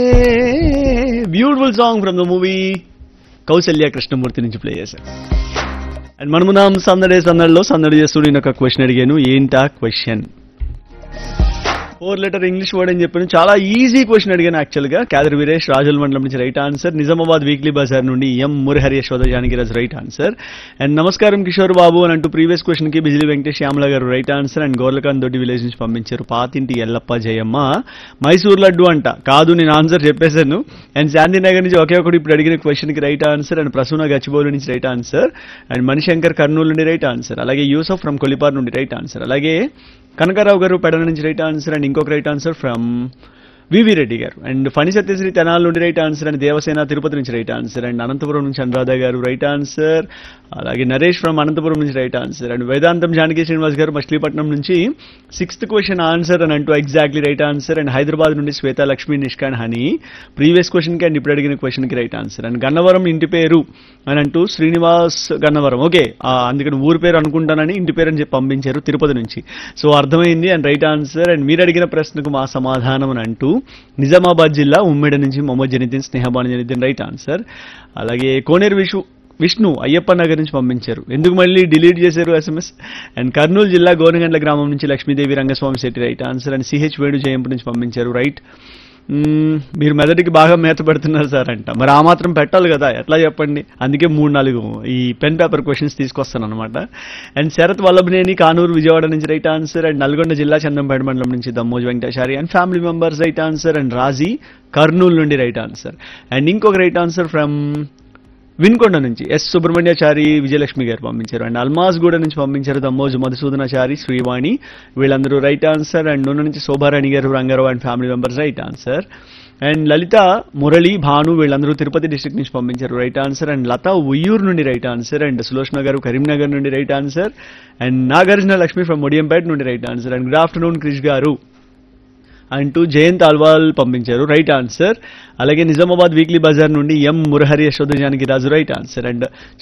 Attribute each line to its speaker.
Speaker 1: beautiful song from the movie Kausalya Krishnamurthy నుంచి play చేశారు and మనమున్నాం సందడే సందడిలో సందడి చేస్తూ నేను ఒక క్వశ్చన్ అడిగాను ఏంటా question four letter English word అని చెప్పాను చాలా ఈజీ క్వశ్చన్ అడిగాను యాక్చువల్ గా కాదర్ వీరేష్ రాజుల మండలం నుంచి right answer Nizamabad weekly bazaar నుండి M Murahari Yashoda Janakiraj right answer and నమస్కారం కిషోర్ బాబు అని అంటూ ప్రీవియస్ క్వశ్చన్ కి బిజిలీ వెంకటేష్ శ్యామల గారు రైట్ ఆన్సర్ అండ్ గోర్లకాంత్ దొడ్డి విలేజ్ నుంచి పంపించారు పాతింటి ఎల్లప్ప జయమ్మ మైసూర్ లడ్డు అంట కాదు నేను ఆన్సర్ చెప్పేశాను అండ్ శాంతినగర్ నుంచి ఒకే ఒకటి ఇప్పుడు అడిగిన క్వశ్చన్ కి right answer and Prasuna Gachibowli నుంచి right answer and Manishankar Kurnool నుండి రైట్ ఆన్సర్ అలాగే యూసఫ్ ఫ్రమ్ కొలిపార్ నుండి రైట్ ఆన్సర్ అలాగే కనకారావు గారు పెడల నుంచి రైట్ ఆన్సర్ అండ్ ఇంకొక right answer from V V Reddy గారు అండ్ ఫణి సత్యశ్రీ తెనాల నుండి right answer and Devasena Tirupati నుంచి రైట్ ఆన్సర్ అండ్ అనంతపురం నుంచి అనురాధ గారు రైట్ ఆన్సర్ అలాగే నరేష్ ఫ్రమ్ అనంతపురం నుంచి రైట్ ఆన్సర్ అండ్ వేదాంతం జానకి శ్రీనివాస్ గారు మచిలీపట్నం నుంచి సిక్స్త్ క్వశ్చన్ ఆన్సర్ అని అంటూ exactly right answer and Hyderabad నుండి శ్వేత లక్ష్మి నిష్కాన్ హనీ ప్రీవియస్ క్వశ్చన్ కి అండ్ ఇప్పుడు అడిగిన క్వశ్చన్ కి రైట్ ఆన్సర్ అండ్ గన్నవరం ఇంటి పేరు అని అంటూ శ్రీనివాస్ గన్నవరం ఓకే అందుకని ఊరి పేరు అనుకుంటానని ఇంటి పేరు అని చెప్పి పంపించారు తిరుపతి నుంచి సో అర్థమైంది అండ్ రైట్ ఆన్సర్ అండ్ మీరు అడిగిన ప్రశ్నకు మా సమాధానం అని అంటూ నిజామాబాద్ జిల్లా ఉమ్మడి నుంచి మొహమ్మద్ జనిదిన్ స్నేహబాన్ జనిదిన్ రైట్ ఆన్సర్ అలాగే కోనేరు విషు విష్ణు అయ్యప్ప నగర్ నుంచి పంపించారు ఎందుకు మళ్ళీ డిలీట్ చేశారు ఎస్ఎంఎస్ అండ్ కర్నూలు జిల్లా గోనగండ్ల గ్రామం నుంచి Lakshmidevi Rangaswamy Shetty right answer and CH Venu జయంపు నుంచి పంపించారు రైట్ మ్మ్, మీరు మెదడుకి బాగా మేత పెడుతున్నారు సార్ అంట మరి ఆ మాత్రం పెట్టాలి కదా ఎట్లా చెప్పండి అందుకే మూడు నాలుగు ఈ పెన్ పేపర్ క్వశ్చన్స్ తీసుకొస్తాను అనమాట అండ్ శరత్ వల్లభనేని కానూరు విజయవాడ నుంచి రైట్ ఆన్సర్ అండ్ నల్గొండ జిల్లా చందంపేట మండలం నుంచి దమ్మోజ్ వెంకటేశారి and family members right answer and Raji Kurnool నుండి రైట్ ఆన్సర్ అండ్ ఇంకొక రైట్ ఆన్సర్ ఫ్రమ్ విన్కొండ నుంచి ఎస్ సుబ్రహ్మణ్యాచారి విజయలక్ష్మి గారు పంపించారు అండ్ అల్మాస్ గూడ నుంచి పంపించారు దమ్మోజు మధుసూదనాచారి శ్రీవాణి వీళ్ళందరూ రైట్ ఆన్సర్ అండ్ నూనె నుంచి శోభారాణి గారు Rangarao and family members right answer and Lalitha Murali Bhanu వీళ్ళందరూ తిరుపతి డిస్ట్రిక్ట్ నుంచి పంపించారు right answer and Latha Uyyuru నుండి రైట్ ఆన్సర్ అండ్ సులోచన గారు కరీంనగర్ నుండి right answer and Nagarjuna Lakshmi from ఒడియంపేట నుండి right answer and good afternoon Krish గారు అంటూ జయంత్ అల్వాల్ పంపించారు రైట్ ఆన్సర్ అలాగే నిజామాబాద్ వీక్లీ బజార్ నుండి M Murahari Yashoda Janaki Raju right answer and